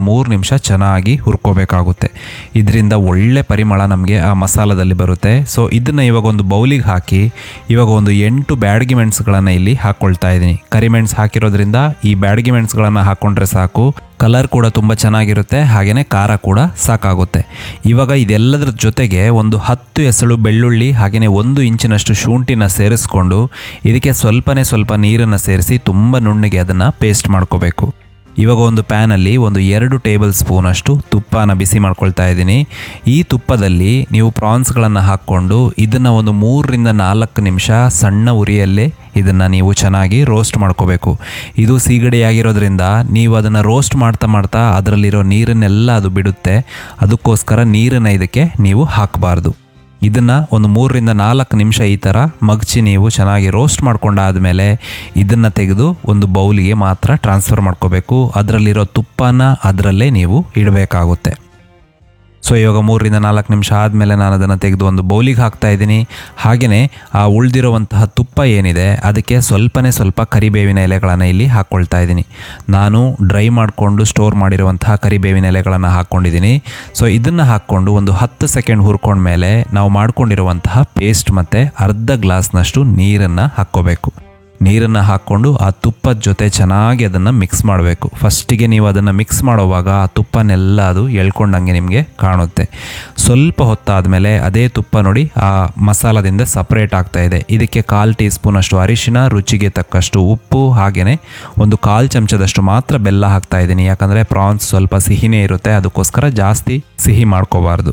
ಮೂರು ನಿಮಿಷ ಚೆನ್ನಾಗಿ ಹುರ್ಕೋಬೇಕಾಗುತ್ತೆ ಇದರಿಂದ ಒಳ್ಳೆ ಪರಿಮಳ ನಮಗೆ ಆ ಮಸಾಲದಲ್ಲಿ ಬರುತ್ತೆ ಸೊ ಇದನ್ನು ಇವಾಗ ಒಂದು ಬೌಲಿಗೆ ಹಾಕಿ ಇವಾಗ ಒಂದು ಎಂಟು ಬ್ಯಾಡಗಿ ಮೆಣಸುಗಳನ್ನು ಇಲ್ಲಿ ಹಾಕ್ಕೊಳ್ತಾ ಇದ್ದೀನಿ ಕರಿಮೆಣಸು ಹಾಕಿರೋದ್ರಿಂದ ಈ ಬ್ಯಾಡಗಿ ಮೆಣಸುಗಳನ್ನು ಹಾಕ್ಕೊಂಡ್ರೆ ಸಾಕು ಕಲರ್ ಕೂಡ ತುಂಬ ಚೆನ್ನಾಗಿರುತ್ತೆ ಹಾಗೆಯೇ ಖಾರ ಕೂಡ ಸಾಕಾಗುತ್ತೆ ಇವಾಗ ಇದೆಲ್ಲದರ ಜೊತೆಗೆ ಒಂದು ಹತ್ತು ಎಸಳು ಬೆಳ್ಳುಳ್ಳಿ ಹಾಗೆಯೇ ಒಂದು ಇಂಚಿನಷ್ಟು ಶುಂಠಿನ ಸೇರಿಸ್ಕೊಂಡು ಇದಕ್ಕೆ ಸ್ವಲ್ಪನೇ ಸ್ವಲ್ಪ ನೀರನ್ನು ಸೇರಿಸಿ ತುಂಬ ನುಣ್ಣಗೆ ಅದನ್ನು ಪೇಸ್ಟ್ ಮಾಡ್ಕೋಬೇಕು ಇವಾಗ ಒಂದು ಪ್ಯಾನಲ್ಲಿ ಒಂದು ಎರಡು ಟೇಬಲ್ ಸ್ಪೂನಷ್ಟು ತುಪ್ಪನ ಬಿಸಿ ಮಾಡ್ಕೊಳ್ತಾ ಇದ್ದೀನಿ ಈ ತುಪ್ಪದಲ್ಲಿ ನೀವು ಪ್ರಾನ್ಸ್ಗಳನ್ನು ಹಾಕ್ಕೊಂಡು ಇದನ್ನು ಒಂದು ಮೂರರಿಂದ ನಾಲ್ಕು ನಿಮಿಷ ಸಣ್ಣ ಉರಿಯಲ್ಲೇ ಇದನ್ನು ನೀವು ಚೆನ್ನಾಗಿ ರೋಸ್ಟ್ ಮಾಡ್ಕೋಬೇಕು ಇದು ಸೀಗಡಿಯಾಗಿರೋದ್ರಿಂದ ನೀವು ಅದನ್ನು ರೋಸ್ಟ್ ಮಾಡ್ತಾ ಮಾಡ್ತಾ ಅದರಲ್ಲಿರೋ ನೀರನ್ನೆಲ್ಲ ಅದು ಬಿಡುತ್ತೆ ಅದಕ್ಕೋಸ್ಕರ ನೀರನ್ನು ಇದಕ್ಕೆ ನೀವು ಹಾಕಬಾರ್ದು ಇದನ್ನು ಒಂದು ಮೂರರಿಂದ ನಾಲ್ಕು ನಿಮಿಷ ಈ ಥರ ಮಗ್ಚಿ ನೀವು ಚೆನ್ನಾಗಿ ರೋಸ್ಟ್ ಮಾಡ್ಕೊಂಡಾದಮೇಲೆ ಇದನ್ನು ತೆಗೆದು ಒಂದು ಬೌಲಿಗೆ ಮಾತ್ರ ಟ್ರಾನ್ಸ್ಫರ್ ಮಾಡ್ಕೋಬೇಕು ಅದರಲ್ಲಿರೋ ತುಪ್ಪನ ಅದರಲ್ಲೇ ನೀವು ಇಡಬೇಕಾಗುತ್ತೆ ಸೊ ಇವಾಗ ಮೂರರಿಂದ ನಾಲ್ಕು ನಿಮಿಷ ಆದಮೇಲೆ ನಾನು ಅದನ್ನು ತೆಗೆದು ಒಂದು ಬೌಲಿಗೆ ಹಾಕ್ತಾ ಇದ್ದೀನಿ ಹಾಗೆಯೇ ಆ ಉಳಿದಿರುವಂತಹ ತುಪ್ಪ ಏನಿದೆ ಅದಕ್ಕೆ ಸ್ವಲ್ಪನೇ ಸ್ವಲ್ಪ ಕರಿಬೇವಿನ ಎಲೆಗಳನ್ನು ಇಲ್ಲಿ ಹಾಕ್ಕೊಳ್ತಾ ಇದ್ದೀನಿ ನಾನು ಡ್ರೈ ಮಾಡಿಕೊಂಡು ಸ್ಟೋರ್ ಮಾಡಿರುವಂತಹ ಕರಿಬೇವಿನ ಎಲೆಗಳನ್ನು ಹಾಕ್ಕೊಂಡಿದ್ದೀನಿ ಸೊ ಇದನ್ನು ಹಾಕ್ಕೊಂಡು ಒಂದು ಹತ್ತು ಸೆಕೆಂಡ್ ಹುರ್ಕೊಂಡ್ಮೇಲೆ ನಾವು ಮಾಡ್ಕೊಂಡಿರುವಂತಹ ಪೇಸ್ಟ್ ಮತ್ತು ಅರ್ಧ ಗ್ಲಾಸ್ನಷ್ಟು ನೀರನ್ನು ಹಾಕ್ಕೋಬೇಕು ನೀರನ್ನು ಹಾಕ್ಕೊಂಡು ಆ ತುಪ್ಪದ ಜೊತೆ ಚೆನ್ನಾಗಿ ಅದನ್ನು ಮಿಕ್ಸ್ ಮಾಡಬೇಕು ಫಸ್ಟಿಗೆ ನೀವು ಅದನ್ನು ಮಿಕ್ಸ್ ಮಾಡೋವಾಗ ಆ ತುಪ್ಪನೆಲ್ಲ ಅದು ಎಳ್ಕೊಂಡಂಗೆ ನಿಮಗೆ ಕಾಣುತ್ತೆ ಸ್ವಲ್ಪ ಹೊತ್ತಾದಮೇಲೆ ಅದೇ ತುಪ್ಪ ನೋಡಿ ಆ ಮಸಾಲದಿಂದ ಸಪ್ರೇಟ್ ಆಗ್ತಾ ಇದೆ ಇದಕ್ಕೆ ಕಾಲು ಟೀ ಸ್ಪೂನಷ್ಟು ಅರಿಶಿನ ರುಚಿಗೆ ತಕ್ಕಷ್ಟು ಉಪ್ಪು ಹಾಗೆಯೇ ಒಂದು ಕಾಲು ಚಮಚದಷ್ಟು ಮಾತ್ರ ಬೆಲ್ಲ ಹಾಕ್ತಾ ಇದ್ದೀನಿ ಯಾಕಂದರೆ ಪ್ರಾನ್ಸ್ ಸ್ವಲ್ಪ ಸಿಹಿನೇ ಇರುತ್ತೆ ಅದಕ್ಕೋಸ್ಕರ ಜಾಸ್ತಿ ಸಿಹಿ ಮಾಡ್ಕೋಬಾರ್ದು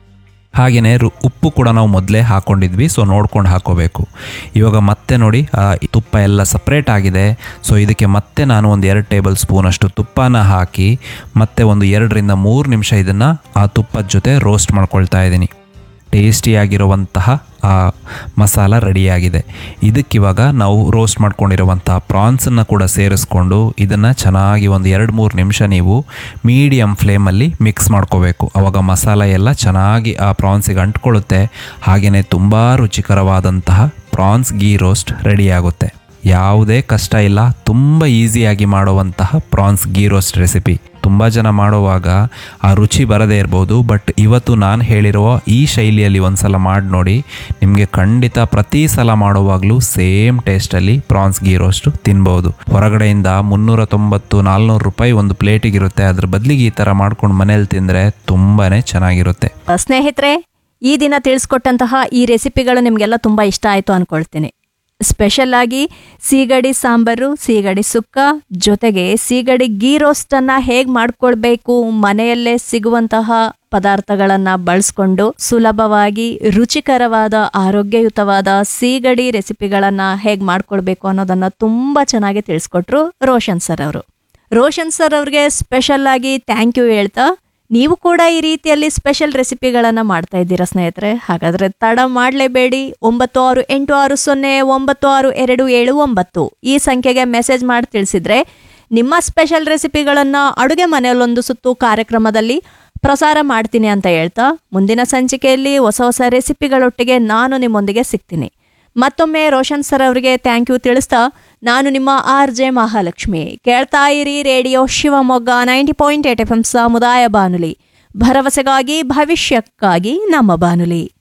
ಹಾಗೆಯೇ ರು ಉಪ್ಪು ಕೂಡ ನಾವು ಮೊದಲೇ ಹಾಕ್ಕೊಂಡಿದ್ವಿ ಸೊ ನೋಡ್ಕೊಂಡು ಹಾಕೋಬೇಕು ಇವಾಗ ಮತ್ತೆ ನೋಡಿ ಆ ತುಪ್ಪ ಎಲ್ಲ ಸಪ್ರೇಟ್ ಆಗಿದೆ ಸೊ ಇದಕ್ಕೆ ಮತ್ತೆ ನಾನು ಒಂದು ಎರಡು ಟೇಬಲ್ ಸ್ಪೂನಷ್ಟು ತುಪ್ಪನ ಹಾಕಿ ಮತ್ತೆ ಒಂದು ಎರಡರಿಂದ ಮೂರು ನಿಮಿಷ ಇದನ್ನು ಆ ತುಪ್ಪದ ಜೊತೆ ರೋಸ್ಟ್ ಮಾಡ್ಕೊಳ್ತಾ ಇದ್ದೀನಿ ಟೇಸ್ಟಿಯಾಗಿರುವಂತಹ ಆ ಮಸಾಲ ರೆಡಿಯಾಗಿದೆ ಇದಕ್ಕಿವಾಗ ನಾವು ರೋಸ್ಟ್ ಮಾಡ್ಕೊಂಡಿರುವಂತಹ ಪ್ರಾನ್ಸನ್ನು ಕೂಡ ಸೇರಿಸ್ಕೊಂಡು ಇದನ್ನು ಚೆನ್ನಾಗಿ ಒಂದು ಎರಡು ಮೂರು ನಿಮಿಷ ನೀವು ಮೀಡಿಯಮ್ ಫ್ಲೇಮಲ್ಲಿ ಮಿಕ್ಸ್ ಮಾಡ್ಕೋಬೇಕು ಆವಾಗ ಮಸಾಲ ಎಲ್ಲ ಚೆನ್ನಾಗಿ ಆ ಪ್ರಾನ್ಸಿಗೆ ಅಂಟ್ಕೊಳ್ಳುತ್ತೆ ಹಾಗೆಯೇ ತುಂಬ ರುಚಿಕರವಾದಂತಹ ಪ್ರಾನ್ಸ್ ಗೀ ರೋಸ್ಟ್ ರೆಡಿಯಾಗುತ್ತೆ ಯಾವುದೇ ಕಷ್ಟ ಇಲ್ಲ ತುಂಬ ಈಸಿಯಾಗಿ ಮಾಡುವಂತಹ ಪ್ರಾನ್ಸ್ ಗೀ ರೋಸ್ಟ್ ರೆಸಿಪಿ ತುಂಬ ಜನ ಮಾಡುವಾಗ ಆ ರುಚಿ ಬರದೇ ಇರ್ಬೋದು ಬಟ್ ಇವತ್ತು ನಾನು ಹೇಳಿರುವ ಈ ಶೈಲಿಯಲ್ಲಿ ಒಂದ್ಸಲ ಮಾಡಿ ನೋಡಿ ನಿಮಗೆ ಖಂಡಿತ ಪ್ರತಿ ಸಲ ಮಾಡುವಾಗಲೂ ಸೇಮ್ ಟೇಸ್ಟಲ್ಲಿ ಪ್ರಾನ್ಸ್ ಗೀ ರೋಸ್ಟು ತಿನ್ಬೋದು ಹೊರಗಡೆಯಿಂದ ಮುನ್ನೂರ ತೊಂಬತ್ತು ನಾಲ್ನೂರು ರೂಪಾಯಿ ಒಂದು ಪ್ಲೇಟಿಗಿರುತ್ತೆ ಅದ್ರ ಬದಲಿಗೆ ಈ ಥರ ಮಾಡ್ಕೊಂಡು ಮನೇಲಿ ತಿಂದರೆ ತುಂಬಾ ಚೆನ್ನಾಗಿರುತ್ತೆ ಸ್ನೇಹಿತರೆ ಈ ದಿನ ತಿಳಿಸ್ಕೊಟ್ಟಂತಹ ಈ ರೆಸಿಪಿಗಳು ನಿಮಗೆಲ್ಲ ತುಂಬ ಇಷ್ಟ ಆಯಿತು ಅನ್ಕೊಳ್ತೀನಿ ಸ್ಪೆಷಲ್ ಆಗಿ ಸೀಗಡಿ ಸಾಂಬಾರು ಸೀಗಡಿ ಸುಕ್ಕ ಜೊತೆಗೆ ಸೀಗಡಿ ಗೀ ರೋಸ್ಟನ್ನು ಹೇಗೆ ಮಾಡ್ಕೊಳ್ಬೇಕು ಮನೆಯಲ್ಲೇ ಸಿಗುವಂತಹ ಪದಾರ್ಥಗಳನ್ನು ಬಳಸ್ಕೊಂಡು ಸುಲಭವಾಗಿ ರುಚಿಕರವಾದ ಆರೋಗ್ಯಯುತವಾದ ಸೀಗಡಿ ರೆಸಿಪಿಗಳನ್ನು ಹೇಗೆ ಮಾಡ್ಕೊಳ್ಬೇಕು ಅನ್ನೋದನ್ನು ತುಂಬ ಚೆನ್ನಾಗಿ ತಿಳಿಸ್ಕೊಟ್ರು ರೋಷನ್ ಸರ್ ಅವರು ರೋಷನ್ ಸರ್ ಅವ್ರಿಗೆ ಸ್ಪೆಷಲ್ ಆಗಿ ಥ್ಯಾಂಕ್ ಯು ಹೇಳ್ತಾ ನೀವು ಕೂಡ ಈ ರೀತಿಯಲ್ಲಿ ಸ್ಪೆಷಲ್ ರೆಸಿಪಿಗಳನ್ನು ಮಾಡ್ತಾ ಇದ್ದೀರಾ ಸ್ನೇಹಿತರೆ ಹಾಗಾದರೆ ತಡ ಮಾಡಲೇಬೇಡಿ ಒಂಬತ್ತು ಆರು ಎಂಟು ಆರು ಸೊನ್ನೆ ಒಂಬತ್ತು ಆರು ಎರಡು ಏಳು ಒಂಬತ್ತು ಈ ಸಂಖ್ಯೆಗೆ ಮೆಸೇಜ್ ಮಾಡಿ ತಿಳಿಸಿದ್ರೆ ನಿಮ್ಮ ಸ್ಪೆಷಲ್ ರೆಸಿಪಿಗಳನ್ನು ಅಡುಗೆ ಮನೆಯಲ್ಲೊಂದು ಸುತ್ತು ಕಾರ್ಯಕ್ರಮದಲ್ಲಿ ಪ್ರಸಾರ ಮಾಡ್ತೀನಿ ಅಂತ ಹೇಳ್ತಾ ಮುಂದಿನ ಸಂಚಿಕೆಯಲ್ಲಿ ಹೊಸ ಹೊಸ ರೆಸಿಪಿಗಳೊಟ್ಟಿಗೆ ನಾನು ನಿಮ್ಮೊಂದಿಗೆ ಸಿಗ್ತೀನಿ ಮತ್ತೊಮ್ಮೆ ರೋಷನ್ ಸರ್ ಅವರಿಗೆ ಥ್ಯಾಂಕ್ ಯು ತಿಳಿಸ್ತಾ ನಾನು ನಿಮ್ಮ ಆರ್ ಜೆ ಮಹಾಲಕ್ಷ್ಮಿ ಕೇಳ್ತಾ ಇರಿ radio Shivamogga ninety point eight F M ಸಮುದಾಯ ಬಾನುಲಿ ಭರವಸೆಗಾಗಿ ಭವಿಷ್ಯಕ್ಕಾಗಿ ನಮ್ಮ ಬಾನುಲಿ